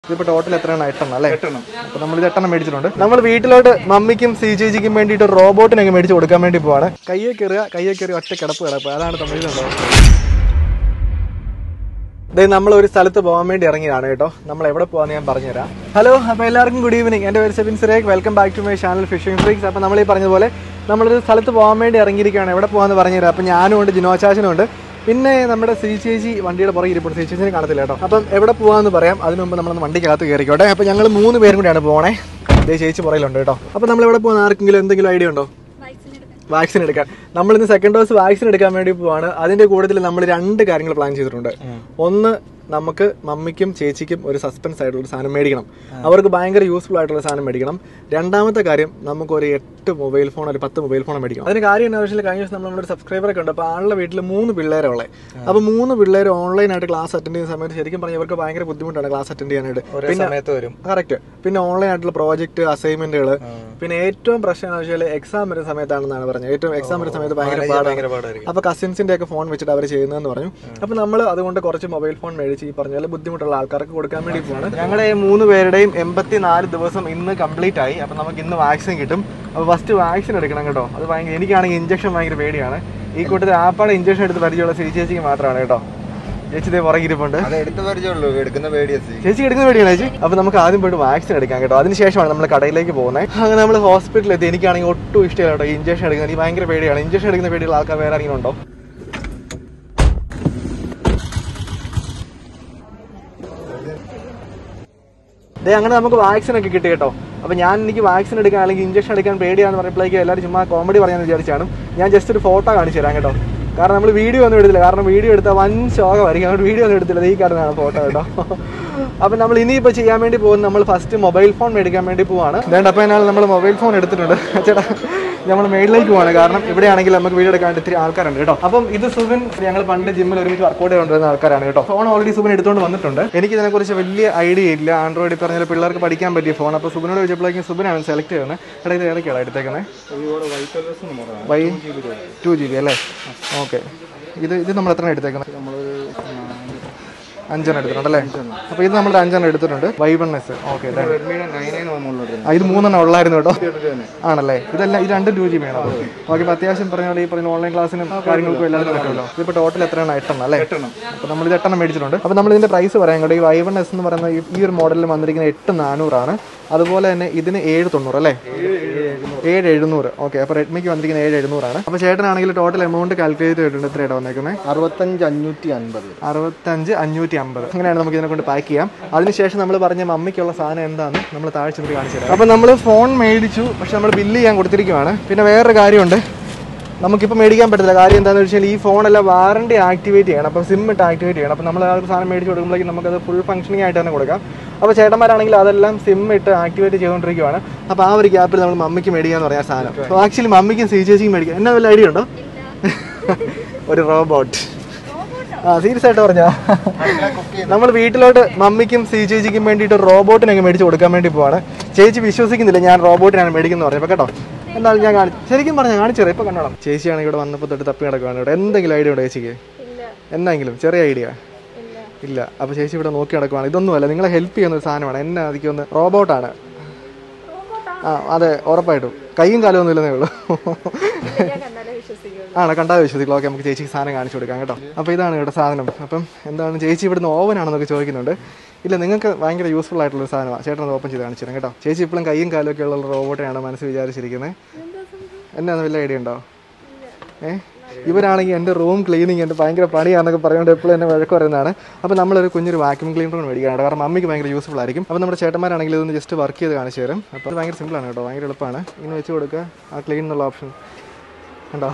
ഇതിപ്പോ ടോട്ടൽ എത്രയാണ് എട്ടെണ്ണം അല്ലേ അപ്പൊ നമ്മൾ ഇത് എട്ടെണ്ണം മേടിച്ചിട്ടുണ്ട് നമ്മൾ വീട്ടിലോട്ട് മമ്മിക്കും സി ചേച്ചിക്കും വേണ്ടിയിട്ട് റോബോട്ടിനൊക്കെ മേടിച്ച് കൊടുക്കാൻ വേണ്ടി പോവാണ് കയ്യെ കയറുക കയ്യെ കയറി ഒറ്റ കിടപ്പ് കിടപ്പ് അതാണ് തമിഴിലുണ്ടോ ദേ നമ്മൾ ഒരു സ്ഥലത്ത് പോകാൻ വേണ്ടി ഇറങ്ങിയതാണ് കേട്ടോ നമ്മൾ എവിടെ പോകാന്ന് ഞാൻ പറഞ്ഞുതരാം ഹലോ അപ്പോൾ എല്ലാവർക്കും ഗുഡ് ഈവനിങ് എൻ്റെ പേര് Sebin Surekh welcome back to my channel fishing freaks അപ്പോൾ നമ്മൾ ഈ പറഞ്ഞതുപോലെ നമ്മളൊരു സ്ഥലത്ത് പോകാൻ വേണ്ടി ഇറങ്ങിയിരിക്കുകയാണ് എവിടെ പോകാന്ന് പറഞ്ഞുതരാം അപ്പോൾ ഞാനും ഉണ്ട് ജിനോചാച്ചനും ഉണ്ട് പിന്നെ നമ്മുടെ സി ചേച്ചി വണ്ടിയുടെ പുറകെ ഇരിപ്പുണ്ട് സി ചേച്ചിനെ കാണത്തില്ല കേട്ടോ അപ്പം എവിടെ പോകാമെന്ന് പറയാം അതിന് മുമ്പ് നമ്മളൊന്ന് വണ്ടിക്കകത്ത് കയറിക്കോട്ടെ അപ്പോൾ ഞങ്ങൾ മൂന്ന് പേരും കൂടിയാണ് പോകണേ ഇതേ ചേച്ചി പുറകിലുണ്ട് കേട്ടോ അപ്പോൾ നമ്മൾ എവിടെ പോകുന്ന ആർക്കെങ്കിലും എന്തെങ്കിലും ഐഡിയ ഉണ്ടോ വാക്സിൻ എടുക്കാൻ നമ്മൾ ഇന്ന് സെക്കൻഡ് ഡോസ് വാക്സിൻ എടുക്കാൻ വേണ്ടി പോവാണ് അതിന്റെ കൂട്ടത്തിൽ നമ്മൾ രണ്ട് കാര്യങ്ങൾ പ്ലാൻ ചെയ്തിട്ടുണ്ട് ഒന്ന് നമുക്ക് മമ്മിക്കും ചേച്ചിക്കും ഒരു സസ്പെൻസ് ആയിട്ടുള്ള ഒരു സാധനം മേടിക്കണം അവർക്ക് ഭയങ്കര യൂസ്ഫുൾ ആയിട്ടുള്ള സാധനം മേടിക്കണം രണ്ടാമത്തെ കാര്യം നമുക്ക് ഒരു എട്ട് മൊബൈൽ ഫോൺ ഒരു പത്ത് മൊബൈൽ ഫോൺ മേടിക്കണം അതിന് കാര്യം എന്താ വെച്ചാൽ കഴിഞ്ഞ ദിവസം നമ്മളൊരു സബ്സ്ക്രൈബർ ഒക്കെ ഉണ്ട് അപ്പോൾ ആളുടെ വീട്ടിൽ മൂന്ന് പിള്ളേരുള്ളത് അപ്പോൾ മൂന്ന് പിള്ളേർ ഓൺലൈൻ ആയിട്ട് ക്ലാസ് അറ്റൻഡ് ചെയ്യുന്ന സമയത്ത് ശരിക്കും പറഞ്ഞാൽ ഇവർക്ക് ഭയങ്കര ബുദ്ധിമുട്ടാണ് ക്ലാസ് അറ്റൻഡ് ചെയ്യാനായിട്ട് ഒരേ സമയത്ത് വരും കറക്റ്റ് പിന്നെ ഓൺലൈൻ ആയിട്ടുള്ള പ്രോജക്റ്റ് അസൈൻമെന്റുകൾ പിന്നെ ഏറ്റവും പ്രശ്നം എന്ന് വെച്ചാൽ എക്സാം വരുന്ന സമയത്താണെന്നാണ് പറഞ്ഞത് ഏറ്റവും എക്സാം വരുന്ന സമയത്ത് ഭയങ്കര പാടാണ് ഭയങ്കര പാടായിരിക്കും അപ്പൊ കസിൻസിന്റെ ഒക്കെ ഫോൺ വെച്ചിട്ട് അവർ ചെയ്യുന്നതെന്ന് പറഞ്ഞു അപ്പൊ നമ്മൾ അതുകൊണ്ട് കുറച്ച് മൊബൈൽ ഫോൺ മേടിച്ച് ഈ പറഞ്ഞ പോലെ ബുദ്ധിമുട്ടുള്ള ആൾക്കാർക്ക് കൊടുക്കാൻ വേണ്ടി പോവാണ് ഞങ്ങളുടെ ഈ മൂന്ന് പേരുടെയും എൺപത്തിനാല് ദിവസം ഇന്ന് കംപ്ലീറ്റ് ആയി അപ്പൊ നമുക്ക് ഇന്ന് വാക്സിൻ കിട്ടും അപ്പൊ ഫസ്റ്റ് വാക്സിൻ എടുക്കണം കേട്ടോ അത് ഭയങ്കര എനിക്കാണെങ്കിൽ ഇഞ്ചക്ഷൻ ഭയങ്കര പേടിയാണ് ഈ കൂട്ടത്തിൽ ആപ്പാടെ ഇഞ്ചക്ഷൻ എടുത്ത് പരിചയമുള്ള ശ്രീ ചേച്ചിക്ക് മാത്രമാണ് കേട്ടോ ചേച്ചി ഇതേ പുറകിരിപ്പുണ്ട് അത് എടുത്ത് പരിചയമുള്ളൂ എടുക്കുന്ന പേടി എത്തി ചേച്ചി എടുക്കുന്ന പേടിയാണ് ചേച്ചി അപ്പൊ നമുക്ക് ആദ്യം പോയിട്ട് വാക്സിൻ എടുക്കാം കേട്ടോ അതിനുശേഷമാണ് നമ്മൾ കടയിലേക്ക് പോകുന്നത് അങ്ങനെ നമ്മൾ ഹോസ്പിറ്റലിൽ എത്തി എനിക്കാണെങ്കിൽ ഒട്ടും ഇഷ്ടമില്ല കേട്ടോ ഇഞ്ചക്ഷൻ എടുക്കുന്നത് എനിക്ക് ഭയങ്കര പേടിയാണ് ഇഞ്ചക്ഷൻ എടുക്കുന്ന പേടിയുള്ള ആൾക്കാർ വേറെ ആരെങ്കിലും ഉണ്ടോ ദേ അങ്ങനെ നമുക്ക് വാക്സിൻ ഒക്കെ കിട്ടി കേട്ടോ അപ്പൊ ഞാൻ എനിക്ക് വാക്സിൻ എടുക്കാൻ അല്ലെങ്കിൽ ഇഞ്ചക്ഷൻ എടുക്കാൻ പേടിയാന്ന് പറഞ്ഞപ്പോഴേക്ക് എല്ലാവരും ചുമ്മാ കോമഡി പറയാന്ന് വിചാരിച്ചാണ് ഞാൻ ജസ്റ്റ് ഒരു ഫോട്ടോ കാണിച്ചു തരാം കേട്ടോ കാരണം നമ്മൾ വീഡിയോ ഒന്നും എടുത്തില്ല കാരണം വീഡിയോ എടുത്താൽ വൻ ശോകമായിരിക്കും അതുകൊണ്ട് വീഡിയോ ഒന്നും എടുത്തില്ല ഈ കാണുന്നതാണ് ഫോട്ടോ കേട്ടോ അപ്പൊ നമ്മൾ ഇനിയിപ്പോൾ ചെയ്യാൻ വേണ്ടി പോകുന്നത് നമ്മൾ ഫസ്റ്റ് മൊബൈൽ ഫോൺ മേടിക്കാൻ വേണ്ടി പോവാണ് വേണ്ട അപ്പോൾ എന്നാൽ നമ്മൾ മൊബൈൽ ഫോൺ എടുത്തിട്ടുണ്ട് ചേട്ടാ നമ്മൾ മേളിലേക്ക് പോവാണ് കാരണം ഇവിടെയാണെങ്കിൽ നമുക്ക് വീഡിയോ എടുക്കാൻ ഇത്തിരി ആൾക്കാരുണ്ട് കേട്ടോ അപ്പം ഇത് സുബിൻ ഞങ്ങൾ പണ്ട് ജിമ്മിൽ ഒരുമിച്ച് വർക്കൗട്ട് ചെയ്തുകൊണ്ടിരുന്ന ആൾക്കാരാണ് കേട്ടോ ഫോൺ ഓൾറെഡി സുബിൻ എടുത്തുകൊണ്ട് വന്നിട്ടുണ്ട് എനിക്ക് ഇതിനെക്കുറിച്ച് വലിയ ഐഡിയ ഇല്ല ആൻഡ്രോയിഡ് പറഞ്ഞാൽ പിള്ളേർക്ക് പഠിക്കാൻ പറ്റിയ ഫോൺ അപ്പോൾ സുബിനോട് ചോദിച്ചപ്പോഴേക്കും സുബിനാണ് സെലക്ട് ചെയ്യുന്നത് എടാ ഇത് ഏതൊക്കെയാണ് എടുത്തേക്കുന്നത് വൈ ടു ജി ബി അല്ലേ ഓക്കെ ഇത് ഇത് നമ്മൾ എത്ര എടുത്തേക്കുന്നത് അഞ്ചെണ്ണം എടുത്തിട്ടുണ്ട് അല്ലേ അപ്പോൾ ഇത് നമ്മൾ അഞ്ചെണ്ണം എടുത്തിട്ടുണ്ട് വൈ വൺ എസ് ഓക്കെ റെഡ്മിയുടെ നയൻ നയൻ വന്നുള്ളൂ ഇത് മൂന്നെണ്ണം ഉള്ളായിരുന്നു കേട്ടോ ആണല്ലേ ഇതെല്ലാം ഇത് രണ്ടും ടു ജി ബി ആണ് ഓക്കെ അപ്പോൾ അത്യാവശ്യം പറഞ്ഞ പോലെ ഈ പറഞ്ഞ ഓൺലൈൻ ക്ലാസ്സിനും കാര്യങ്ങൾക്കും എല്ലാത്തിനും പറ്റുമല്ലോ ഇതിപ്പോൾ ടോട്ടൽ എത്രയാണ് എട്ടെണ്ണം അല്ലേ അപ്പോൾ നമ്മൾ ഇത് എട്ടെണ്ണം മേടിച്ചിട്ടുണ്ട് അപ്പോൾ നമ്മൾ ഇതിന്റെ പ്രൈസ് പറയാൻ കേട്ടോ ഈ വൈ വൺ എസ് എന്ന് പറയുന്ന ഈ- ഈ ഒരു മോഡലിൽ വന്നിരിക്കുന്ന എട്ട് നാനൂറാണ് അതുപോലെ തന്നെ ഇതിന് ഏഴ് തൊണ്ണൂറ് അല്ലേ ഏഴ് എഴുന്നൂറ് ഓക്കെ അപ്പോൾ റെഡ്മിക്ക് വന്നിരിക്കുന്ന ഏഴ് എഴുന്നൂറാണ് അപ്പോൾ ചേട്ടനാണെങ്കിൽ ടോട്ടൽ എമൗണ്ട് കാൽക്കുലേറ്റ് ചെയ്തിട്ടുണ്ട് എത്രയാണ് വന്നേക്കുന്നത് അറുപത്തഞ്ച് അഞ്ഞൂറ്റി അൻപത് അറുപത്തഞ്ച് അഞ്ഞൂറ്റി അമ്പത് അങ്ങനെയാണ് നമുക്ക് ഇതിനെ കൊണ്ട് പാക്ക് ചെയ്യാം അതിനുശേഷം നമ്മൾ പറഞ്ഞ മമ്മിക്കുള്ള സാധനം എന്താണെന്ന് നമ്മൾ താഴെ ചെന്നിട്ട് കാണിച്ചു തരാം അപ്പോൾ നമ്മൾ ഫോൺ മേടിച്ചു പക്ഷെ നമ്മൾ ബില്ല് ചെയ്യാൻ കൊടുത്തിരിക്കുവാണ് പിന്നെ വേറൊരു കാര്യമുണ്ട് നമുക്കിപ്പോൾ മേടിക്കാൻ പറ്റില്ല കാര്യം എന്താണെന്ന് വെച്ചാൽ ഈ ഫോണെല്ലാം വാറണ്ടി ആക്ടിവേറ്റ് ചെയ്യണം അപ്പം സിം ഇട്ട് ആക്ടിവേറ്റ് ചെയ്യണം അപ്പോൾ നമ്മൾ ആ ഒരു സാധനം മേടിച്ച് കൊടുക്കുമ്പോഴേക്കും നമുക്കത് ഫുൾ ഫംഗ്ഷനിങ് ആയിട്ട് തന്നെ കൊടുക്കാം അപ്പോൾ ചേട്ടന്മാരാണെങ്കിൽ അതെല്ലാം സിം ഇട്ട് ആക്ടിവേറ്റ് ചെയ്തുകൊണ്ടിരിക്കുവാണ് അപ്പോൾ ആ ഒരു ഗ്യാപ്പിൽ നമ്മൾ മമ്മിക്ക് മേടിക്കാന്ന് പറയാൻ സാധനം അപ്പോൾ ആക്ച്വലി മമ്മിക്കും സി ചേച്ചിക്കും മേടിക്കാം എന്നാ വല്ല ഐഡിയ ഉണ്ടോ ഒരു റോബോട്ട് ആ സീരിയസ് ആയിട്ട് പറഞ്ഞാ നമ്മൾ വീട്ടിലോട്ട് മമ്മിക്കും സി ചേച്ചിക്കും വേണ്ടിയിട്ട് ഒരു റോബോട്ടിനൊക്കെ മേടിച്ച് കൊടുക്കാൻ വേണ്ടി പോവാണ് ചേച്ചി വിശ്വസിക്കുന്നില്ല ഞാൻ റോബോട്ടിനാണ് മേടിക്കുന്നത് പറഞ്ഞപ്പോൾ കേട്ടോ എന്നാലും ഞാൻ കാണിച്ചു ശരിക്കും പറഞ്ഞാൽ കാണിച്ചു തരാം ഇപ്പൊ കണ്ടോളാം ചേച്ചിയാണെങ്കിൽ ഇവിടെ വന്നപ്പോൾ തൊട്ട് തപ്പി നടക്കുകയാണ് ഇവിടെ എന്തെങ്കിലും ഐഡിയ ഉണ്ടോ ചേച്ചിക്ക് എന്തെങ്കിലും ചെറിയ ഐഡിയ ഇല്ല അപ്പൊ ചേച്ചി ഇവിടെ നോക്കി നടക്കുവാണ് ഇതൊന്നുമല്ല നിങ്ങളെ ഹെൽപ്പ് ചെയ്യുന്ന ഒരു സാധനമാണ് എന്നെ അതിക്കൊന്ന് റോബോട്ടാണ് ആ അതെ ഉറപ്പായിട്ടും കൈയും കാലം ഒന്നും ഇല്ലെന്നേ ഉള്ളൂ ആണ് കണ്ടാൽ വിശ്വസിക്കും ഓക്കെ നമുക്ക് ചേച്ചിക്ക് സാധനം കാണിച്ചു കൊടുക്കാം കേട്ടോ അപ്പോൾ ഇതാണ് ഇവിടെ സാധനം അപ്പം എന്താണ് ചേച്ചി ഇവിടുന്ന് ഓവൻ ആണെന്നൊക്കെ ചോദിക്കുന്നുണ്ട് ഇല്ല നിങ്ങൾക്ക് ഭയങ്കര യൂസ്ഫുൾ ആയിട്ടുള്ള ഒരു സാധനമാണ് ചേട്ടൻ അത് ഓപ്പൺ ചെയ്ത് കാണിച്ചു തരാം കേട്ടോ ചേച്ചി ഇപ്പോഴും കൈയും കാലും ഒക്കെ ഉള്ള റോബോട്ടിനാണ് മനസ്സ് വിചാരിച്ചിരിക്കുന്നത് എന്നാ വല്ല ഐഡിയ ഉണ്ടോ ഏ ഇവരാണെങ്കിൽ എൻ്റെ റൂം ക്ലീനിങ് എൻ്റെ ഭയങ്കര പണിയാണെന്നൊക്കെ പറഞ്ഞുകൊണ്ട് എപ്പോഴും എന്നെ വഴക്ക് പറയുന്നതാണ് അപ്പോൾ നമ്മളൊരു കുഞ്ഞൊരു വാക്യൂം ക്ലീനർ മേടിക്കാനാണ് കാരണം മമ്മിക്ക് ഭയങ്കര യൂസ്ഫുൾ ആയിരിക്കും അപ്പോൾ നമ്മുടെ ചേട്ടന്മാരാണെങ്കിൽ ഇതൊന്ന് ജസ്റ്റ് വർക്ക് ചെയ്ത് കാണിച്ചു തരും അപ്പോൾ അത് ഭയങ്കര സിമ്പിളാണ് കേട്ടോ ഭയങ്കര എളുപ്പമാണ് ഇങ്ങനെ വെച്ച് കൊടുക്കുക ആ ക്ലീൻ എന്നുള്ള ഓപ്ഷൻ കണ്ടോ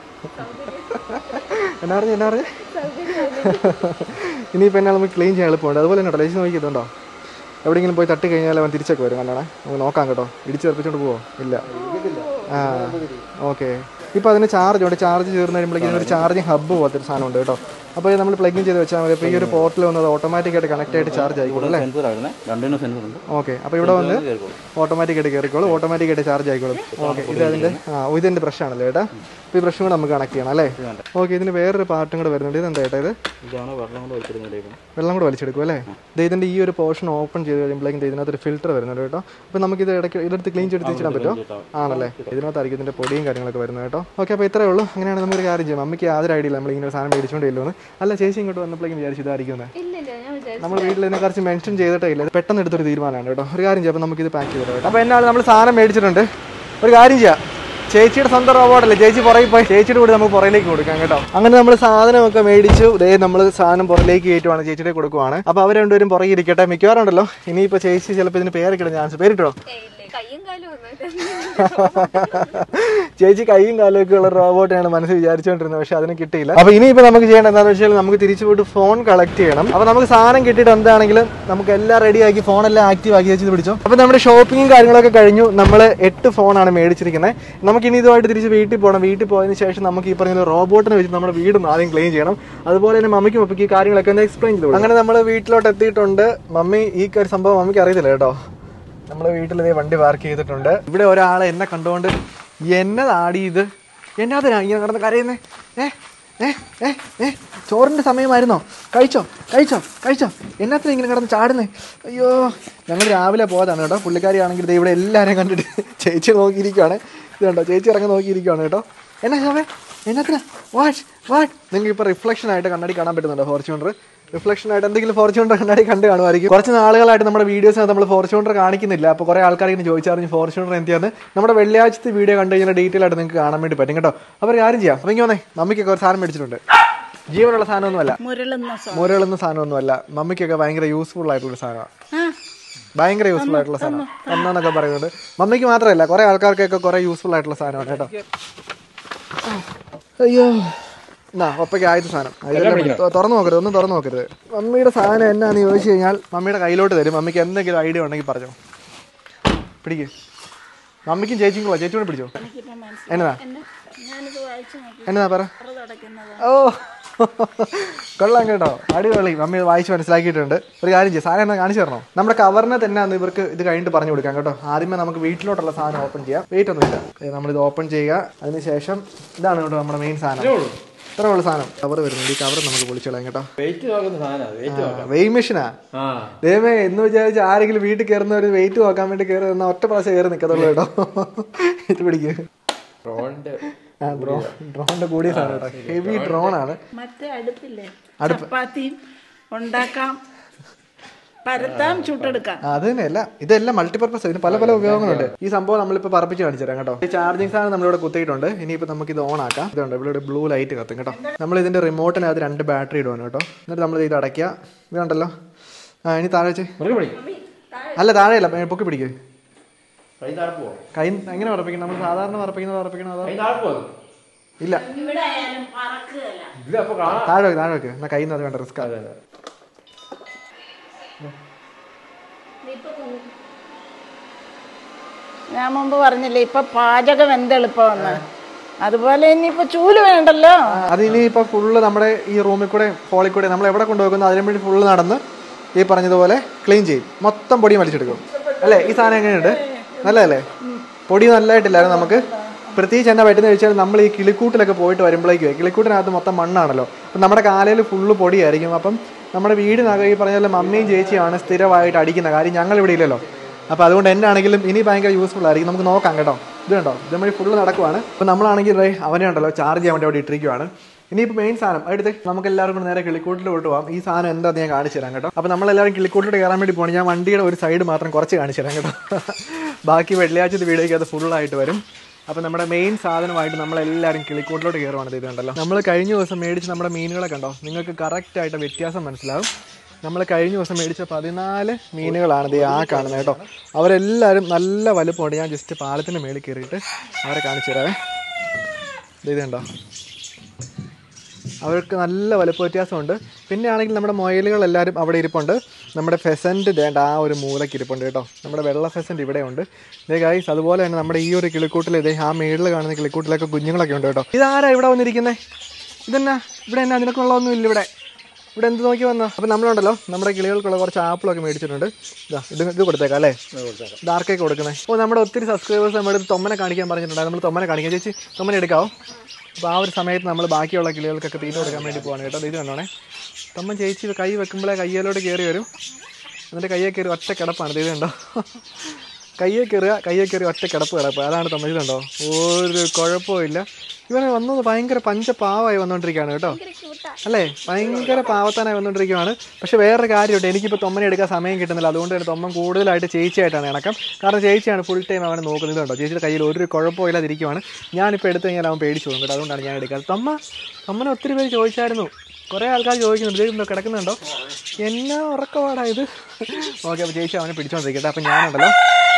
എന്നാ പറഞ്ഞു എന്നാ പറഞ്ഞു ഇനിയിപ്പോൾ എന്നാ നമുക്ക് ക്ലീൻ ചെയ്യാൻ എളുപ്പമുണ്ട് അതുപോലെ തന്നെ കേട്ടോ ലേശം നോക്കിയിട്ടുണ്ടോ എവിടെയെങ്കിലും പോയി തട്ടി കഴിഞ്ഞാൽ അവൻ തിരിച്ചൊക്കെ വരും കണ്ടാണേ നമുക്ക് നോക്കാം കേട്ടോ ഇടിച്ച് തെറിപ്പിച്ചോണ്ട് പോവോ ഇല്ല ആ ഓക്കെ ഇപ്പോൾ അതിന് ചാർജ് ഉണ്ട് ചാർജ് ചേർന്ന് കഴിയുമ്പോഴേക്കും ഒരു ചാർജിങ് ഹബ്ബ് പോലത്തെ ഒരു സാധനം ഉണ്ട് കേട്ടോ അപ്പോൾ ഇത് നമ്മൾ പ്ലഗ് ഇൻ ചെയ്ത് വെച്ചാൽ മതി അപ്പോൾ ഈ ഒരു പോർട്ടിൽ വന്നത് ഓട്ടോമാറ്റിക് ആയിട്ട് കണക്ട് ആയിട്ട് ചാർജ് ആയിക്കോളും അല്ലേ സെൻസർ ആയിരുന്നേ രണ്ടിനും സെൻസർ ഉണ്ട് ഓക്കെ അപ്പോൾ ഇവിടെ വന്ന് കേൾക്കോളൂ ഓട്ടോമാറ്റിക് ആയിട്ട് കയറിക്കോളും ഓട്ടോമാറ്റിക് ആയിട്ട് ചാർജ് ആയിക്കോളും ഓക്കെ ഇത് അതിൻ്റെ ആ ഓ, ഇതിൻ്റെ ബ്രഷ് ആണല്ലോ ചേട്ടാ അപ്പോൾ ഈ ബ്രഷും കൂടെ നമുക്ക് കണക്ട് ചെയ്യണം അല്ലേ ഓക്കെ ഇതിന് വേറൊരു പാർട്ടും കൂടെ വരുന്നുണ്ട് ഇത് എന്താ ചേട്ടാ ഇത് ഇതാണ് വെള്ളം കൊണ്ട് വെച്ചിരുന്നില്ലേക്കും വെള്ളം കൂടെ വലിച്ചെടുക്കും അല്ലേ ഇത് ഇതിൻ്റെ ഈ ഒരു പോർഷൻ ഓപ്പൺ ചെയ്ത് കഴിയുമ്പോഴേക്കും ഇതിനകത്ത് ഒരു ഫിൽറ്റർ വരുന്നുണ്ട് കേട്ടോ അപ്പോൾ നമുക്ക് ഇത് ഇടയ്ക്ക് ഇതെടുത്ത് ക്ലീൻ ചെയ്ത് തിരിച്ചിടാൻ പറ്റുമോ ആണല്ലേ ഇതിനകത്തായിരിക്കും ഇതിൻ്റെ പൊടിയും കാര്യങ്ങളൊക്കെ വരുന്നത് കേട്ടോ ഓക്കെ അപ്പോൾ ഇത്രയേ ഉള്ളൂ അങ്ങനെയാണ് നമുക്കൊരു കാര്യം ചെയ്യാം അമ്മയ്ക്ക് യാതൊരു ഐഡിയ ഇല്ല നമ്മൾ ഇങ്ങനെ ഒരു സാധനം മേടിച്ചുകൊണ്ടില്ലോ എന്ന് അല്ല ചേച്ചി ഇങ്ങോട്ട് വന്നപ്പോഴേക്കും വിചാരിച്ചു ഇതായിരിക്കുന്നത് ഇല്ലില്ല ഞാൻ വിചാരിച്ചു നമ്മൾ വീട്ടിൽ ഇതിനെ കുറിച്ച് മെൻഷൻ ചെയ്തിട്ടേ ഇല്ല ഇത് പെട്ടെന്ന് എടുത്തൊരു തീരുമാനമാണ് കേട്ടോ ഒരു കാര്യം ചെയ്യാം അപ്പോൾ നമുക്കിത് പാക്ക് ചെയ്തിട്ട് കേട്ടോ അപ്പോൾ എന്നാണ് നമ്മൾ സാധനം മേടിച്ചിട്ടുണ്ട് ഒരു കാര്യം ചെയ്യാം ചേച്ചിയുടെ സ്വന്തം റോബോട്ടല്ലേ ചേച്ചി പുറകിൽ പോയി ചേച്ചിയുടെ കൂടെ നമുക്ക് പുറകിലേക്ക് കൊടുക്കാം കേട്ടോ അങ്ങനെ നമ്മൾ സാധനമൊക്കെ മേടിച്ചു ദേ നമ്മൾ സാധനം പുറകിലേക്ക് കയറ്റുവാണ് ചേച്ചിയുടെ കൊടുക്കുവാണ് അപ്പോൾ അവർ രണ്ടുപേരും പുറകെ ഇരിക്കട്ടെ മിക്കവാറും ഉണ്ടല്ലോ ഇനിയിപ്പോൾ ചേച്ചി ചിലപ്പോൾ ഇതിന് പേരൊക്കെ ഇടുന്ന ചാൻസ് പേരിട്ടോ ഏയ് ഇല്ല കയ്യും കാലും ഒന്നും ചേച്ചി കൈയും കാലൊക്കെ ഉള്ള റോബോട്ടാണ് മനസ്സിൽ വിചാരിച്ചുകൊണ്ടിരുന്നത് പക്ഷെ അതിന് കിട്ടിയില്ല അപ്പൊ ഇനിയിപ്പോ നമുക്ക് ചെയ്യേണ്ടത് എന്താണെന്ന് വെച്ചാൽ നമുക്ക് തിരിച്ചു പോയിട്ട് ഫോൺ കളക്ട് ചെയ്യണം അപ്പൊ നമുക്ക് സാധനം കിട്ടിയിട്ട് എന്താണെങ്കിലും നമുക്ക് എല്ലാം റെഡി ആക്കി ഫോൺ എല്ലാം ആക്റ്റീവ് ആക്കി വെച്ച് പിടിച്ചോ അപ്പൊ നമ്മുടെ ഷോപ്പിംഗും കാര്യങ്ങളൊക്കെ കഴിഞ്ഞു നമ്മൾ എട്ട് ഫോണാണ് മേടിച്ചിരിക്കുന്നത് നമുക്ക് ഇനി ഇതുമായിട്ട് തിരിച്ച് വീട്ടിൽ പോകണം വീട്ടിൽ പോയതിനു ശേഷം നമുക്ക് ഈ പറഞ്ഞ റോബോട്ടിനെ വെച്ച് നമ്മുടെ വീട് ഒന്ന് ആദ്യം ക്ലീൻ ചെയ്യണം അതുപോലെ തന്നെ മമ്മിക്കും മമ്മിക്ക് ഈ കാര്യങ്ങളൊക്കെ ഒന്ന് എക്സ്പ്ലെയിൻ ചെയ്തു അങ്ങനെ നമ്മൾ വീട്ടിലോട്ട് എത്തിയിട്ടുണ്ട് മമ്മി ഈ ഒരു സംഭവം മമ്മിക്ക് അറിയത്തില്ല കേട്ടോ നമ്മൾ വീട്ടിൽ ഇതേ വണ്ടി പാർക്ക് ചെയ്തിട്ടുണ്ട് ഇവിടെ ഒരാളെ എന്നെ കണ്ടുകൊണ്ട് എന്നതാടി ഇത് എന്നാതിനാ ഇങ്ങനെ കിടന്ന് കരയുന്നേ ഏ ഏ ഏ ഏ ചോറിൻ്റെ സമയമായിരുന്നോ കഴിച്ചോ കഴിച്ചോ കഴിച്ചോ എന്നാത്തിനാ ഇങ്ങനെ കിടന്ന് ചാടുന്നേ അയ്യോ ഞങ്ങൾ രാവിലെ പോയതാണ് കേട്ടോ പുള്ളിക്കാരിയാണെങ്കിൽ ദേ ഇവിടെ എല്ലാവരെയും കണ്ടിട്ട് ചേച്ചി നോക്കിയിരിക്കുകയാണ് ഇത് കണ്ടോ ചേച്ചി ഇറങ്ങി നോക്കിയിരിക്കുകയാണ് കേട്ടോ എന്നാ ശോഭേ എന്നാത്തിനാ വാട്ട് വാട്ട് നിങ്ങൾക്ക് ഇപ്പോൾ റിഫ്ലക്ഷൻ ആയിട്ട് കണ്ണാടി കാണാൻ പറ്റുന്നുണ്ടോ ഫോർച്യൂണർ റിഫ്ലക്ഷൻ ആയിട്ട് എന്തെങ്കിലും ഫോർച്യൂണർ കണ്ണാടി കണ്ട് കാണുമായിരിക്കും കുറച്ച് നാളുകളായിട്ട് നമ്മുടെ വീഡിയോസിനകത്ത് നമ്മൾ ഫോർച്യൂണർ കാണിക്കുന്നില്ല അപ്പോൾ കുറേ ആൾക്കാർ ഇങ്ങനെ ചോദിച്ചറിഞ്ഞ് ഫോർച്യൂണർ എന്തിയാന്ന് നമ്മുടെ വെള്ളിയാഴ്ചത്തെ വീഡിയോ കണ്ടു കഴിഞ്ഞാൽ ഡീറ്റെയിൽ ആയിട്ട് നിങ്ങൾക്ക് കാണാൻ വേണ്ടി പറ്റും കേട്ടോ അപ്പോൾ ഒരു കാര്യം ചെയ്യാം അപ്പോൾ ഇങ്ങനെ വന്നേ മമ്മിക്കൊക്കെ ഒരു സാധനം മേടിച്ചിട്ടുണ്ട് ജീവനുള്ള സാധനമൊന്നുമല്ല മുരളുന്ന സോ മുരളുന്ന സാധനമൊന്നുമല്ല മമ്മിക്കൊക്കെ ഭയങ്കര യൂസ്ഫുൾ ആയിട്ടുള്ള സാധനമാണ് ഭയങ്കര യൂസ്ഫുൾ ആയിട്ടുള്ള സാധനം ഒന്നെന്നൊക്കെ പറയുന്നുണ്ട് മമ്മിക്ക് മാത്രമല്ല കുറേ ആൾക്കാർക്കൊക്കെ കുറേ യൂസ്ഫുൾ ആയിട്ടുള്ള സാധനമാണ് കേട്ടോ അയ്യോ എന്നാ ഒപ്പയ്ക്ക് ആദ്യത്തെ സാധനം ഇതെല്ലാം തു- തുറന്നു നോക്കരുത് ഒന്നും തുറന്നു നോക്കരുത് മമ്മിയുടെ സാധനം എന്നാന്ന് ചോദിച്ചു കഴിഞ്ഞാൽ മമ്മിയുടെ കയ്യിലോട്ട് തരും മമ്മിക്ക് എന്തെങ്കിലും ഐഡിയ ഉണ്ടെങ്കിൽ പറഞ്ഞോ പിടിക്ക് മമ്മിക്കും ചേച്ചിക്കും കൊള്ളാം ചേച്ചി കൂടെ പിടിച്ചോ എന്നതാ ഞാനിത് വായിച്ചു നോക്കി എന്നതാ പറ തുടയ്ക്കുന്നത് ഓ കൊള്ളാം കേട്ടോ അടിപൊളി മമ്മി ഇത് വായിച്ച് മനസ്സിലാക്കിയിട്ടുണ്ട് ഒരു കാര്യം ചെയ്യും സാധനം എന്നാ കാണിച്ചു തരണോ നമ്മുടെ കവറിനെ തന്നെ അന്ന് ഇവർക്ക് ഇത് കഴിഞ്ഞിട്ട് പറഞ്ഞു കൊടുക്കാം കേട്ടോ ആദ്യമേ നമുക്ക് വീട്ടിലോട്ടുള്ള സാധനം ഓപ്പൺ ചെയ്യാം വെയിറ്റ് ഒന്നുമില്ല ഏ, നമ്മളിത് ഓപ്പൺ ചെയ്യുക അതിനുശേഷം ഇതാണ് കേട്ടോ നമ്മുടെ മെയിൻ സാധനം ഇത്ര ഉള്ള സാധനം കവർ വരുന്നുണ്ട് ഈ കവർ നമുക്ക് പൊളിച്ചോളാം കേട്ടോ വെയിറ്റ് നോക്കുന്ന സാധനം വെയിറ്റ് വെയ് മെഷീനാ ആ ദൈവമേ എന്ന് വിചാരിച്ച് ആരെങ്കിലും വീട്ടിൽ കയറുന്ന ഒരു വെയിറ്റ് നോക്കാൻ വേണ്ടി കയറി എന്നാൽ ഒറ്റ പ്രാവശ്യം കയറി നിൽക്കത്തുള്ളൂ കേട്ടോ ഇത് പിടിക്കുക ഡ്രോണിന്റെ ആ ഡ്രോൺ ഡ്രോണിന്റെ കൂടിയ സാധനം കേട്ടോ ഹെവി ഡ്രോൺ ആണ് മറ്റേ അടുപ്പില്ലേ ചപ്പാത്തിയും ഉണ്ടാക്കാം പരത്താം ചുട്ടെടുക്കാം അത് തന്നെയല്ല ഇതെല്ലാം മൾട്ടിപർപ്പസ് ഇതിന് പല പല ഉപയോഗങ്ങളുണ്ട് ഈ സംഭവം നമ്മളിപ്പോൾ പറപ്പിച്ച് കാണിച്ചു തരാം കേട്ടോ ഈ ചാർജിങ് സാധനം നമ്മളിവിടെ കുത്തിയിട്ടുണ്ട് ഇനിയിപ്പോൾ നമുക്ക് ഇത് ഓൺ ആക്കാം ഇതുണ്ട് ഇവിടെ ബ്ലൂ ലൈറ്റ് കത്തും കേട്ടോ നമ്മൾ ഇതിന്റെ റിമോട്ടിനകത്ത് രണ്ട് ബാറ്ററി ഇടുവാണ് കേട്ടോ എന്നിട്ട് നമ്മൾ ഇത് അടയ്ക്കുക ഇതുണ്ടല്ലോ ആ ഇനി താഴെ വെച്ച് അല്ല താഴെയല്ല ഏ, പൊക്കി പിടിക്കുക കൈ താഴെ പോവോ കൈ എങ്ങനെ പറപ്പിക്കണം നമ്മൾ സാധാരണ പറപ്പിക്കുന്നത് പറപ്പിക്കണോ അതോ കൈ താഴെ പോവോ ഇല്ല ഇവിടെ ആയാലും പറക്കുകയല്ല ഇത് അപ്പൊ കാണാം താഴെ വെക്ക് താഴെ വെക്ക് എന്നാൽ കയ്യിൽ നിന്ന് അത് വേണ്ട റിസ്ക് അതെ അതെ ഞാൻ മുമ്പ് പറഞ്ഞില്ലേ ഇപ്പൊ പാചകം എന്തെളുപ്പമെന്ന് അതുപോലെ ഇനിയിപ്പോ ചൂല് വേണ്ടല്ലോ അത് ഇനിയിപ്പോൾ ഫുള്ള് നമ്മുടെ ഈ റൂമിൽ കൂടെ ഹോളിൽ കൂടെ നമ്മൾ എവിടെ കൊണ്ടുപോകുന്നു അതിനു വേണ്ടി ഫുള്ള് നടന്ന് ഈ പറഞ്ഞതുപോലെ ക്ലീൻ ചെയ്യും മൊത്തം പൊടി വലിച്ചെടുക്കും അല്ലേ ഈ സാധനം എങ്ങനെയുണ്ട് നല്ലതല്ലേ പൊടി നല്ലതായിട്ടില്ലായിരുന്നു നമുക്ക് പ്രത്യേകിച്ച് എന്നാ പറ്റുന്ന വെച്ചാൽ നമ്മൾ ഈ കിളിക്കൂട്ടിലൊക്കെ പോയിട്ട് വരുമ്പോഴേക്കും കിളിക്കൂട്ടിനകത്ത് മൊത്തം മണ്ണാണല്ലോ അപ്പം നമ്മുടെ കാലയിൽ ഫുള്ള് പൊടിയായിരിക്കും അപ്പം നമ്മുടെ വീടിനകം ഈ പറഞ്ഞ പോലെ മമ്മിയും ചേച്ചിയാണ് സ്ഥിരമായിട്ട് അടിക്കുന്ന കാര്യം ഞങ്ങൾ ഇവിടെ ഇല്ലല്ലോ അപ്പോൾ അതുകൊണ്ട് എന്നാണെങ്കിലും ഇനി ഭയങ്കര യൂസ്ഫുൾ ആയിരിക്കും നമുക്ക് നോക്കാം കേട്ടോ ഇത് കണ്ടോ ഇത് നമ്മൾ ഫുള്ള് നടക്കുവാണ് അപ്പോൾ നമ്മളാണെങ്കിൽ ദേ അവനെ ഉണ്ടല്ലോ ചാർജ് ചെയ്യാൻ വേണ്ടി അവിടെ ഇട്ടിരിക്കുവാണ് ഇനിയിപ്പോൾ മെയിൻ സാധനം എടുത്ത് നമുക്ക് എല്ലാവർക്കും കൂടെ നേരെ കിളിക്കൂട്ടിലോട്ട് പോകാം ഈ സാധനം എന്താണെന്ന് ഞാൻ കാണിച്ചു തരാം കേട്ടോ അപ്പോൾ നമ്മളെല്ലാവരും കിളിക്കൂട്ടിലോട്ട് കയറാൻ വേണ്ടി പോകണം ഞാൻ വണ്ടിയുടെ ഒരു സൈഡ് മാത്രം കുറച്ച് കാണിച്ചു തരാം കേട്ടോ ബാക്കി വെള്ളിയാഴ്ചത്തെ വീഡിയോയ്ക്ക് അത് ഫുള്ളായിട്ട് വരും അപ്പോൾ നമ്മുടെ മെയിൻ സാധനമായിട്ട് നമ്മളെല്ലാവരും കിളിക്കൂട്ടിലോട്ട് കയറുവാണ് ഇത് കണ്ടല്ലോ നമ്മൾ കഴിഞ്ഞ ദിവസം മേടിച്ച് നമ്മുടെ മീനുകളെ കണ്ടോ നിങ്ങൾക്ക് കറക്റ്റായിട്ട് വ്യത്യാസം മനസ്സിലാവും നമ്മൾ കഴിഞ്ഞ ദിവസം മേടിച്ച പതിനാല് മീനുകളാണ് ഇത് ആ കാണുന്നത് കേട്ടോ അവരെല്ലാവരും നല്ല വലുപ്പമുണ്ട് ഞാൻ ജസ്റ്റ് പാലത്തിൻ്റെ മേളിൽ കയറിയിട്ട് അവരെ കാണിച്ചു തരാവേ ദേ ഇത് കണ്ടോ അവർക്ക് നല്ല വലുപ്പ വ്യത്യാസമുണ്ട് പിന്നെ ആണെങ്കിൽ നമ്മുടെ മൊയലുകൾ എല്ലാവരും അവിടെ ഇരിപ്പുണ്ട് നമ്മുടെ ഫെസൻറ്റ് വേണ്ട ആ ഒരു മൂലയ്ക്ക് ഇരിപ്പുണ്ട് കേട്ടോ നമ്മുടെ വെള്ള ഫെസൻറ്റ് ഇവിടെ ഉണ്ട് ഇതേ ഗൈസ് അതുപോലെ തന്നെ നമ്മുടെ ഈ ഒരു കിളിക്കൂട്ടിൽ ഇതേ ആ മേളിൽ കാണുന്ന കിളിക്കൂട്ടിലൊക്കെ കുഞ്ഞുങ്ങളൊക്കെ ഉണ്ട് കേട്ടോ ഇതാരാ ഇവിടെ വന്നിരിക്കുന്നത് ഇതെന്നാ ഇവിടെ എന്നാ നിനക്കുള്ളതൊന്നും ഇല്ല ഇവിടെ ഇവിടെ എന്ത് നോക്കി വന്നോ അപ്പം നമ്മളുണ്ടല്ലോ നമ്മുടെ കിളികൾക്കുള്ള കുറച്ച് ആപ്പിളൊക്കെ മേടിച്ചിട്ടുണ്ട് ഇതാ ഇത് ഇത് കൊടുത്തേക്കാം അല്ലേ ഡാർക്കേക്ക് കൊടുക്കുന്നത് ഓ നമ്മുടെ ഒത്തിരി സബ്സ്ക്രൈബേഴ്സ് നമ്മുടെ അടുത്ത് തൊമ്മനെ കാണിക്കാൻ പറഞ്ഞിട്ടുണ്ട് നമ്മൾ തൊമ്മനെ കാണിക്കാം ചേച്ചി തൊമ്മനെ എടുക്കാവോ അപ്പോൾ ആ ഒരു സമയത്ത് നമ്മൾ ബാക്കിയുള്ള കിളികൾക്കൊക്കെ തീറ്റ കൊടുക്കാൻ വേണ്ടി പോവാണ് കേട്ടോ ഇത് കണ്ടോണേ തൊമ്മൻ ചേച്ചി കൈ വെക്കുമ്പോഴേ കയ്യിലോട്ട് കയറി വരും എന്നിട്ട് കയ്യെ കയറി ഒറ്റ കിടപ്പാണ് ഇത് കണ്ടോ കയ്യെ കയറുക കയ്യെ കയറി ഒറ്റ കിടപ്പ് കിടപ്പ് അതാണ് തൊമ്മൻ ഇതുണ്ടോ ഒരു കുഴപ്പമില്ല ഇവനെ വന്നത് ഭയങ്കര പഞ്ചപാവമായി വന്നുകൊണ്ടിരിക്കുകയാണ് കേട്ടോ അല്ലേ ഭയങ്കര പാവത്താനായി വന്നുകൊണ്ടിരിക്കുകയാണ് പക്ഷെ വേറൊരു കാര്യമുണ്ട് എനിക്കിപ്പോൾ തൊമ്മനെ എടുക്കാൻ സമയം കിട്ടുന്നില്ല അതുകൊണ്ട് തന്നെ തൊമ്മൻ കൂടുതലായിട്ട് ചേച്ചിയായിട്ടാണ് ഇണക്കം കാരണം ചേച്ചിയാണ് ഫുൾ ടൈം അവനെ നോക്കുന്നത് കേട്ടോ ചേച്ചിയുടെ കയ്യിൽ ഒരു കുഴപ്പമില്ലാതിരിക്കുവാണ് ഞാനിപ്പോൾ എടുത്തു കഴിഞ്ഞാൽ അവൻ പേടിച്ചു പോകും കേട്ടോ അതുകൊണ്ടാണ് ഞാൻ എടുക്കാറ് തൊമ്മ തൊമ്മനെ ഒത്തിരി പേര് ചോദിച്ചായിരുന്നു കുറേ ആൾക്കാർ ചോദിക്കുന്നുണ്ട് ഇതെന്തോ കിടക്കുന്നുണ്ടോ എന്നാ ഉറക്കപാടാ ഇത് ഓക്കെ അപ്പോൾ ചേച്ചി അവനെ പിടിച്ചോണ്ടിരിക്കട്ടെ അപ്പം ഞാനുണ്ടല്ലോ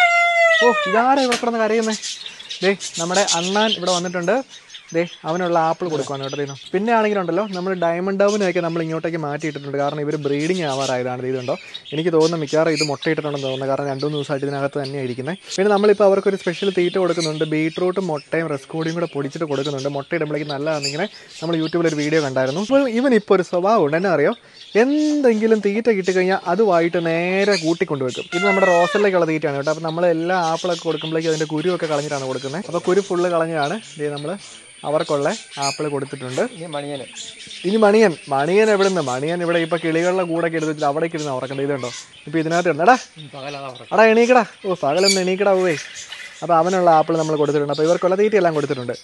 ഓ ഇതാരാ ഇവിടെ കിടന്ന് കരയുന്നേ ദേ നമ്മുടെ അണ്ണാൻ ഇവിടെ വന്നിട്ടുണ്ട് ദേ അവനുള്ള ആപ്പിൾ കൊടുക്കുവാണ് കേട്ടോ ഇതിന് പിന്നെ ആണെങ്കിലുണ്ടല്ലോ നമ്മൾ ഡയമണ്ട് ഡൗവിനൊക്കെ നമ്മൾ ഇങ്ങോട്ടേക്ക് മാറ്റിയിട്ടിട്ടുണ്ട് കാരണം ഇവർ ബ്രീഡിങ് ആവാറായതാണ് ഇതുണ്ടോ എനിക്ക് തോന്നുന്നു മിക്കവാറും ഇത് മുട്ടയിട്ടിട്ടുണ്ടെന്ന് തോന്നുന്നു കാരണം രണ്ടു മൂന്ന് ദിവസമായിട്ട് ഇതിനകത്ത് തന്നെയാണ് ഇരിക്കുന്നത് പിന്നെ നമ്മളിപ്പോൾ അവർക്കൊരു സ്പെഷ്യൽ തീറ്റ കൊടുക്കുന്നുണ്ട് ബീട്രൂട്ടും മുട്ടയും റെസ്കോഡിയും കൂടെ പൊടിച്ചിട്ട് കൊടുക്കുന്നുണ്ട് മുട്ട ഇടുമ്പോഴേക്കും നല്ലതാണെന്നിങ്ങനെ നമ്മൾ യൂട്യൂബിൽ ഒരു വീഡിയോ കണ്ടായിരുന്നു അപ്പോൾ ഇവൻ ഇപ്പോൾ ഒരു സ്വഭാവമുണ്ട് എന്നാ അറിയോ എന്തെങ്കിലും തീറ്റ കിട്ടിക്കഴിഞ്ഞാൽ അതുമായിട്ട് നേരെ കൂട്ടിക്കൊണ്ട് വെക്കും ഇത് നമ്മുടെ റോസലിലേക്കുള്ള തീറ്റയാണ് കേട്ടോ അപ്പോൾ നമ്മൾ എല്ലാ ആപ്പിളൊക്കെ കൊടുക്കുമ്പോഴേക്കും അതിൻ്റെ കുരുവൊക്കെ കളഞ്ഞിട്ടാണ് കൊടുക്കുന്നത് അപ്പോൾ കുരു ഫുള്ള് കളഞ്ഞാണ് ഇത് നമ്മൾ അവർക്കുള്ള ആപ്പിൾ കൊടുത്തിട്ടുണ്ട് ഇനി മണിയന് ഇനി മണിയൻ മണിയൻ എവിടെ നിന്ന് മണിയൻ ഇവിടെ ഇപ്പൊ കിളികളുടെ കൂടെ ഒക്കെ എടുത്ത് വെച്ചിട്ട് അവിടേക്ക് ഇരുന്ന് ഉറക്കണ്ട ഇതുണ്ടോ ഇപ്പൊ ഇതിനകത്ത് ഇടണ്ടാ പകലാ ഉറക്കം അടാ എണീക്കടാ ഓ പകലൊന്ന് എണീക്കടാ പോവേ അപ്പൊ അവനുള്ള ആപ്പിൾ നമ്മൾ കൊടുത്തിട്ടുണ്ട് അപ്പൊ ഇവർക്കുള്ള തീറ്റ എല്ലാം കൊടുത്തിട്ടുണ്ട്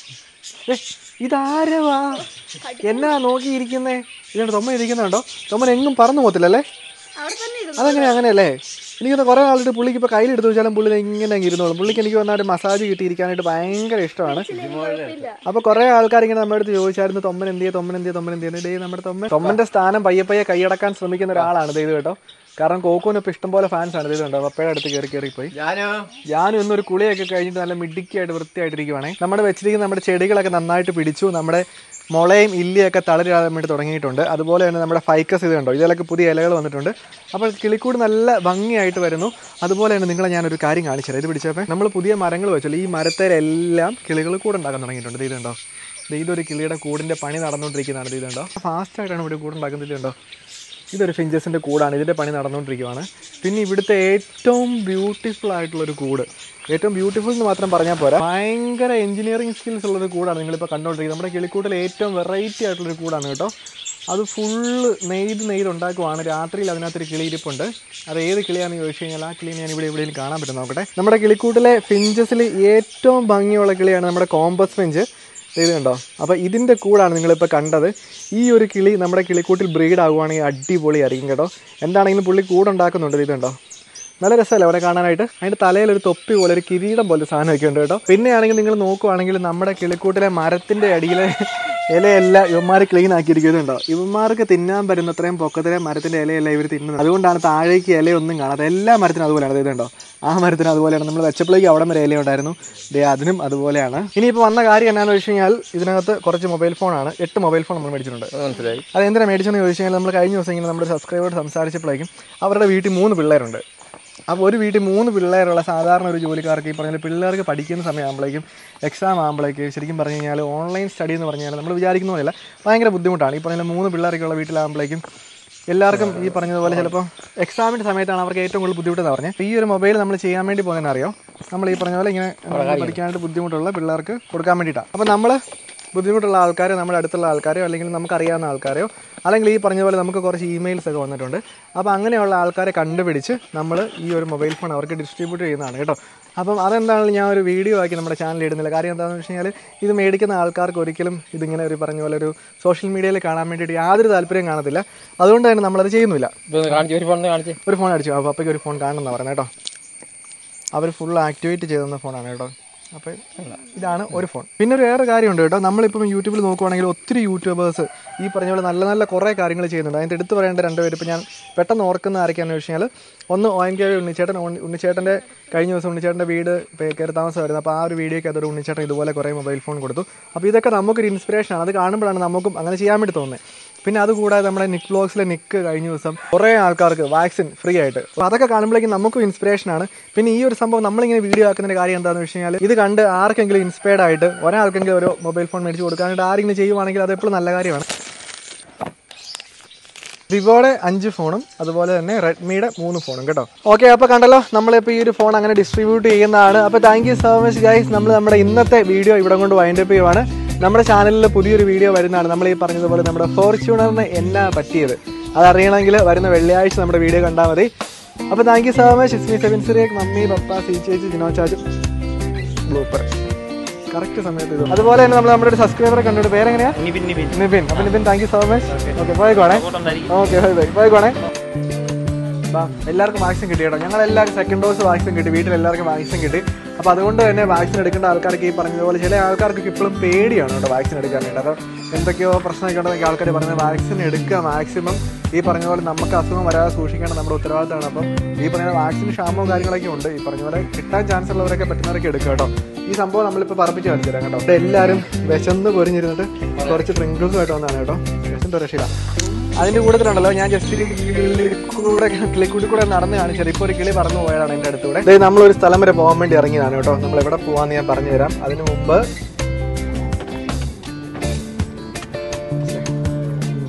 ഏ ഇതാരവാ എന്നാ നോക്കിയിരിക്കുന്നേ ഇതുണ്ട് തൊമ്മ ഇരിക്കുന്നുണ്ടോ തൊമ്മൻ എങ്ങും പറന്നു പോകത്തില്ലല്ലേ അവിടെ തന്നെ ഇരുന്നു അതെങ്ങനെ അങ്ങനെയല്ലേ എനിക്കൊന്ന് കുറേ ആളുടെ പുള്ളിക്ക് ഇപ്പോൾ കയ്യിലെടുത്ത് വെച്ചാലും പുള്ളി ദേ ഇങ്ങനെ അങ്ങ് ഇരുന്നോളും പുള്ളിക്ക് എനിക്ക് വന്നായിട്ട് മസാജ് കിട്ടിയിരിക്കാനായിട്ട് ഭയങ്കര ഇഷ്ടമാണ് കുഴപ്പമില്ല അപ്പൊ കുറെ ആൾക്കാർ ഇങ്ങനെ നമ്മുടെ അടുത്ത് ചോദിച്ചായിരുന്നു തൊമ്മൻ എന്തിയെ തൊമ്മൻ എന്തിയെ തൊമ്മൻ എന്തിയെ ഡേ നമ്മുടെ തൊമ്മൻ തൊമ്മന്റെ സ്ഥാനം പയ്യെ പയ്യെ കൈയടക്കാൻ ശ്രമിക്കുന്ന ഒരാളാണ് ഇത് കേട്ടോ കാരണം കോക്കോന് ഇപ്പൊ ഇഷ്ടംപോലെ ഫാൻസ് ആണ് ഇത് കണ്ടോ പപ്പയുടെ അടുത്ത് കയറി കയറി പോയി ഞാനോ ഞാനും ഇന്നൊരു കുളിയൊക്കെ കഴിഞ്ഞിട്ട് നല്ല മിടുക്കിയായിട്ട് വൃത്തിയായിട്ടിരിക്കുവാണേ നമ്മുടെ വെച്ചിരിക്കുന്ന നമ്മുടെ ചെടികളൊക്കെ നന്നായിട്ട് പിടിച്ചു നമ്മുടെ മുളയും ഇല്ലിയൊക്കെ തളരാൻ വേണ്ടി തുടങ്ങിയിട്ടുണ്ട് അതുപോലെ തന്നെ നമ്മുടെ ഫൈക്കസ് ഇത് കണ്ടോ ഇതിലൊക്കെ പുതിയ ഇലകൾ വന്നിട്ടുണ്ട് അപ്പോൾ കിളിക്കൂട് നല്ല ഭംഗിയായിട്ട് വരുന്നു അതുപോലെ തന്നെ നിങ്ങളെ ഞാനൊരു കാര്യം കാണിച്ചു തരാം ഇത് പിടിച്ചപ്പോൾ നമ്മൾ പുതിയ മരങ്ങൾ വെച്ചല്ലോ ഈ മരത്തേലെല്ലാം കിളികൾ കൂടെ ഉണ്ടാക്കാൻ തുടങ്ങിയിട്ടുണ്ട് ഇത് ഇതുണ്ടോ ദേ ഇതൊരു കിളിയുടെ കൂടിൻ്റെ പണി നടന്നുകൊണ്ടിരിക്കുന്നതാണ് ഇത് ഇതുണ്ടോ ഫാസ്റ്റായിട്ടാണ് ഇവിടെ കൂടുണ്ടാക്കുന്നത് ഇതുണ്ടോ ഇതൊരു ഫിഞ്ചസിൻ്റെ കൂടാണ് ഇതിൻ്റെ പണി നടന്നുകൊണ്ടിരിക്കുകയാണ് പിന്നെ ഇവിടുത്തെ ഏറ്റവും ബ്യൂട്ടിഫുൾ ആയിട്ടുള്ളൊരു കൂട് ഏറ്റവും ബ്യൂട്ടിഫുൾ എന്ന് മാത്രം പറഞ്ഞാൽ പോരാ ഭയങ്കര എഞ്ചിനീയറിംഗ് സ്കിൽസ് ഉള്ളൊരു കൂടാണ് നിങ്ങളിപ്പോൾ കണ്ടുകൊണ്ടിരിക്കുന്നത് നമ്മുടെ കിളിക്കൂട്ടിൽ ഏറ്റവും വെറൈറ്റി ആയിട്ടുള്ളൊരു കൂടാണ് കേട്ടോ അത് ഫുള്ള് നെയ്ത് നെയ്ത് ഉണ്ടാക്കുവാണ് രാത്രിയിൽ അതിനകത്തൊരു കിളി ഇരിപ്പുണ്ട് അത് ഏത് കിളിയാണെന്ന് ചോദിച്ചു കഴിഞ്ഞാൽ ആ കിളി ഞാൻ ഇവിടെ എവിടെയും കാണാൻ പറ്റും നോക്കട്ടെ നമ്മുടെ കിളിക്കൂട്ടിലെ ഫിഞ്ചസിൽ ഏറ്റവും ഭംഗിയുള്ള കിളിയാണ് നമ്മുടെ കോമ്പസ് ഫിഞ്ച് ഇത് കണ്ടോ അപ്പോൾ ഇതിൻ്റെ കൂടാണ് നിങ്ങളിപ്പോൾ കണ്ടത് ഈ ഒരു കിളി നമ്മുടെ കിളിക്കൂട്ടിൽ ബ്രീഡ് ആകുവാണെങ്കിൽ അടിപൊളിയായിരിക്കും കേട്ടോ എന്താണെങ്കിലും പുള്ളി കൂടുണ്ടാക്കുന്നുണ്ട് ഇത് കണ്ടോ നല്ല രസമല്ലേ അവിടെ കാണാനായിട്ട് അതിൻ്റെ തലയിൽ ഒരു തൊപ്പി പോലെ ഒരു കിരീടം പോലെ സാധനമൊക്കെ ഉണ്ട് കേട്ടോ പിന്നെയാണെങ്കിൽ നിങ്ങൾ നോക്കുവാണെങ്കിൽ നമ്മുടെ കിളിക്കൂട്ടിലെ മരത്തിൻ്റെ അടിയിലെ ഇലയെല്ലാം ഇവന്മാർ ക്ലീൻ ആക്കിയിരിക്കുന്നുണ്ടോ ഇവന്മാർക്ക് തിന്നാൻ പറ്റുന്ന അത്രയും പൊക്കത്തിലെ മരത്തിൻ്റെ ഇലയെല്ലാം ഇവർ തിന്നുന്നത് അതുകൊണ്ടാണ് താഴേക്ക് ഇലയൊന്നും കാണാതെ എല്ലാ മരത്തിനും അതുപോലെയാണ് ഇത് കണ്ടോ ആ മരത്തിന് അതുപോലെയാണ് നമ്മൾ വെച്ചപ്പോഴേക്ക് അവിടെ വരെ ഇല ഉണ്ടായിരുന്നു ദേ അതിനും അതുപോലെയാണ് ഇനിയിപ്പോൾ വന്ന കാര്യം എന്നാന്ന് വെച്ച് കഴിഞ്ഞാൽ ഇതിനകത്ത് കുറച്ച് മൊബൈൽ ഫോണാണ് എട്ട് മൊബൈൽ ഫോൺ നമ്മൾ മേടിച്ചിട്ടുണ്ട് മനസ്സിലായി അത് എന്തിനാണ് മേടിച്ചെന്ന് ചോദിച്ചു കഴിഞ്ഞാൽ നമ്മൾ കഴിഞ്ഞ ദിവസം ഇങ്ങനെ നമ്മുടെ സബ്സ്ക്രൈബറോട് സംസാരിച്ചപ്പോഴേക്കും അവരുടെ വീട്ടിൽ മൂന്ന് പിള്ളേരുണ്ട് അപ്പോൾ ഒരു വീട്ടിൽ മൂന്ന് പിള്ളേരുള്ള സാധാരണ ഒരു ജോലിക്കാർക്ക് ഈ പറഞ്ഞ പിള്ളേർക്ക് പഠിക്കുന്ന സമയമാകുമ്പോഴേക്കും എക്സാം ആകുമ്പോഴേക്ക് ശരിക്കും പറഞ്ഞു കഴിഞ്ഞാൽ ഓൺലൈൻ സ്റ്റഡി എന്ന് പറഞ്ഞാൽ നമ്മൾ വിചാരിക്കുന്ന പോലെയല്ല ഭയങ്കര ബുദ്ധിമുട്ടാണ് ഈ പറഞ്ഞ മൂന്ന് പിള്ളേരൊക്കെയുള്ള വീട്ടിലാകുമ്പോഴേക്കും എല്ലാവർക്കും ഈ പറഞ്ഞതുപോലെ ചിലപ്പോൾ എക്സാമിൻ്റെ സമയത്താണ് അവർക്ക് ഏറ്റവും കൂടുതൽ ബുദ്ധിമുട്ടെന്ന് പറഞ്ഞത് ഈ ഒരു മൊബൈൽ നമ്മൾ ചെയ്യാൻ വേണ്ടി പോകുന്നതിന് അറിയോ നമ്മൾ ഈ പറഞ്ഞ പോലെ ഇങ്ങനെ പഠിക്കാനായിട്ട് ബുദ്ധിമുട്ടുള്ള പിള്ളേർക്ക് കൊടുക്കാൻ വേണ്ടിയിട്ടാണ് അപ്പോൾ നമ്മൾ ബുദ്ധിമുട്ടുള്ള ആൾക്കാരെ നമ്മുടെ അടുത്തുള്ള ആൾക്കാരെയോ അല്ലെങ്കിൽ നമുക്കറിയാവുന്ന ആൾക്കാരെയോ അല്ലെങ്കിൽ ഈ പറഞ്ഞ പോലെ നമുക്ക് കുറച്ച് ഇമെയിൽസ് ഒക്കെ വന്നിട്ടുണ്ട് അപ്പോൾ അങ്ങനെയുള്ള ആൾക്കാരെ കണ്ടുപിടിച്ച് നമ്മൾ ഈ ഒരു മൊബൈൽ ഫോൺ അവർക്ക് ഡിസ്ട്രിബ്യൂട്ട് ചെയ്യുന്നതാണ് കേട്ടോ അപ്പം അതെന്താണെങ്കിലും ഞാൻ ഒരു വീഡിയോ ആക്കി നമ്മുടെ ചാനലിൽ ഇടുന്നില്ല കാര്യം എന്താണെന്ന് വെച്ച് കഴിഞ്ഞാൽ ഇത് മേടിക്കുന്ന ആൾക്കാർക്ക് ഒരിക്കലും ഇതിങ്ങനെ ഒരു പറഞ്ഞ പോലെ ഒരു സോഷ്യൽ മീഡിയയിൽ കാണാൻ വേണ്ടിയിട്ട് യാതൊരു താല്പര്യം കാണത്തില്ല അതുകൊണ്ട് തന്നെ നമ്മളത് ചെയ്യുന്നില്ല ഇപ്പൊ ഒന്ന് കാണിച്ച് ഒരു ഫോൺ കാണിച്ച് ഒരു ഫോൺ അടിച്ചു അപ്പോൾ അപ്പയ്ക്ക് ഒരു ഫോൺ കാണുന്ന പറയുന്നത് കേട്ടോ അവർ ഫുൾ ആക്ടിവേറ്റ് ചെയ്തെന്ന ഫോണാണ് കേട്ടോ അപ്പോൾ ഇതാണ് ഒരു ഫോൺ പിന്നെ ഒരു വേറെ കാര്യമുണ്ട് കേട്ടോ നമ്മളിപ്പം യൂട്യൂബിൽ നോക്കുവാണെങ്കിൽ ഒത്തിരി യൂട്യൂബേഴ്സ് ഈ പറഞ്ഞ പോലെ നല്ല നല്ല കുറേ കാര്യങ്ങൾ ചെയ്യുന്നുണ്ട് അതിൻ്റെ എടുത്ത് പറയേണ്ട രണ്ടുപേര് ഇപ്പം ഞാൻ പെട്ടെന്ന് ഓർക്കുന്ന ആരൊക്കെയാണെന്ന് വെച്ച് കഴിഞ്ഞാൽ ഒന്ന് ഒ എൻ കെ ഉണ്ണിച്ചേട്ടൻ ഉണ്ണി- ഉണ്ണിച്ചേട്ടൻ്റെ കഴിഞ്ഞ ദിവസം ഉണ്ണിച്ചേട്ടൻ്റെ വീട് ഇപ്പോൾ കയറി താമസമായിരുന്നു അപ്പോൾ ആ ഒരു വീഡിയോയ്ക്ക് അതൊരു ഉണ്ണിച്ചേട്ടൻ ഇതുപോലെ കുറേ മൊബൈൽ ഫോൺ കൊടുത്തു അപ്പോൾ ഇതൊക്കെ നമുക്കൊരു ഇൻസ്പിറേഷനാണ് അത് കാണുമ്പോഴാണ് നമുക്കും അങ്ങനെ ചെയ്യാൻ വേണ്ടി തോന്നുന്നത് പിന്നെ അതുകൂടാതെ നമ്മുടെ നിക് വ്ലോഗ്സിലെ നിക്ക് കഴിഞ്ഞ ദിവസം കുറേ ആൾക്കാർക്ക് വാക്സിൻ ഫ്രീ ആയിട്ട് അപ്പോൾ അതൊക്കെ കാണുമ്പോഴേക്കും നമുക്കും ഇൻസ്പിറേഷൻ ആണ് പിന്നെ ഈ ഒരു സംഭവം നമ്മളിങ്ങനെ വീഡിയോ ആക്കുന്നതിന്റെ കാര്യം എന്താണെന്ന് വെച്ച് കഴിഞ്ഞാൽ ഇത് കണ്ട് ആർക്കെങ്കിലും ഇൻസ്പയർഡ് ആയിട്ട് ഒരാൾക്കെങ്കിലും ഒരു മൊബൈൽ ഫോൺ മേടിച്ച് കൊടുക്കാനായിട്ട് ആരെങ്കിലും ചെയ്യുവാണെങ്കിൽ അത് എപ്പോഴും നല്ല കാര്യമാണ് വിവോയുടെ അഞ്ച് ഫോണും അതുപോലെ തന്നെ റെഡ്മിയുടെ മൂന്ന് ഫോണും കേട്ടോ ഓക്കെ അപ്പോൾ കണ്ടല്ലോ നമ്മളിപ്പോൾ ഈ ഒരു ഫോൺ അങ്ങനെ ഡിസ്ട്രിബ്യൂട്ട് ചെയ്യുന്നതാണ് അപ്പോൾ thank you so much guys നമ്മൾ നമ്മുടെ ഇന്നത്തെ വീഡിയോ ഇവിടെ കൊണ്ട് വൈൻഡപ്പ് ചെയ്യുവാണ് നമ്മുടെ ചാനലിൽ പുതിയൊരു വീഡിയോ വരുന്നതാണ് നമ്മൾ ഈ പറഞ്ഞതുപോലെ നമ്മുടെ ഫോർച്യൂണറിന് എന്നാ പറ്റിയത് അതറിയണമെങ്കിൽ വരുന്ന വെള്ളിയാഴ്ച നമ്മുടെ വീഡിയോ കണ്ടാൽ മതി അപ്പോൾ thank you so much Ismi seven Cyriac mummy papa C ചേച്ചി ജിനോ ചാച്ചു ബ്ലൂപ്പർ കറക്റ്റ് സമയത്ത് ഇത് അതുപോലെ തന്നെ നമ്മൾ നമ്മുടെ ഒരു സബ്സ്ക്രൈബറെ കണ്ടിട്ട് പേരെങ്ങനെയാ നിബിൻ അപ്പൊ Nibin thank you so much okay പോയിക്കോണേ ഓക്കെ ബൈ ബൈ പോയിക്കോണേ ബാ എല്ലാവർക്കും വാക്സിൻ കിട്ടി കേട്ടോ ഞങ്ങൾ എല്ലാവരും സെക്കൻഡ് ഡോസ് വാക്സിൻ കിട്ടി വീട്ടിൽ എല്ലാവർക്കും വാക്സിൻ കിട്ടി അപ്പോൾ അതുകൊണ്ട് തന്നെ വാക്സിൻ എടുക്കേണ്ട ആൾക്കാർക്ക് ഈ പറഞ്ഞതുപോലെ ചില ആൾക്കാർക്ക് ഇപ്പോഴും പേടിയാണ് കേട്ടോ വാക്സിൻ എടുക്കാനായിട്ട് അത് എന്തൊക്കെയോ പ്രശ്നമൊക്കെ ഉണ്ടെന്നൊക്കെ ആൾക്കാർ പറയുന്നത് വാക്സിൻ എടുക്കുക മാക്സിമം ഈ പറഞ്ഞ പോലെ നമുക്ക് അസുഖം വരാതെ സൂക്ഷിക്കേണ്ട നമ്മുടെ ഉത്തരവാദിത്തമാണ് അപ്പം ഈ പറഞ്ഞ വാക്സിൻ ക്ഷാമവും കാര്യങ്ങളൊക്കെ ഉണ്ട് ഈ പറഞ്ഞ പോലെ കിട്ടാൻ ചാൻസ് ഉള്ളവരൊക്കെ പറ്റുന്നവരൊക്കെ എടുക്കുക കേട്ടോ ഈ സംഭവം നമ്മളിപ്പോൾ പറപ്പിച്ച് കാണിച്ചു തരാം കേട്ടോ ഇവിടെ എല്ലാവരും വിശന്ന് പൊരിഞ്ഞിരുന്നിട്ട് കുറച്ച് പ്രിങ്കിൾസുമായിട്ട് വന്നതാണ് കേട്ടോ വിശന്റെ രക്ഷയില്ല അതിന്റെ കൂട്ടത്തിലുണ്ടല്ലോ ഞാൻ ജസ്റ്റ് കൂടെ കിളിക്കൂടി കൂടെ നടന്ന് കാണിച്ചത് ഇപ്പൊ ഒരു കിളി പറന്നു പോയതാണ് എന്റെ അടുത്തൂടെ ദേ നമ്മളൊരു സ്ഥലം വരെ പോകാൻ വേണ്ടി ഇറങ്ങിയതാണ് കേട്ടോ നമ്മൾ എവിടെ പോവാന്ന് ഞാൻ പറഞ്ഞു തരാം അതിനു മുമ്പ്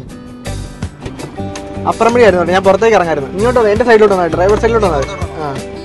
അപ്പുറം വഴി ആയിരുന്നു കേട്ടോ. ഞാൻ പുറത്തേക്ക് ഇറങ്ങായിരുന്നു ഇങ്ങോട്ടോ എന്റെ സൈഡിലോട്ട് വന്നാൽ ഡ്രൈവർ സൈഡിലോട്ട് വന്നാൽ ആ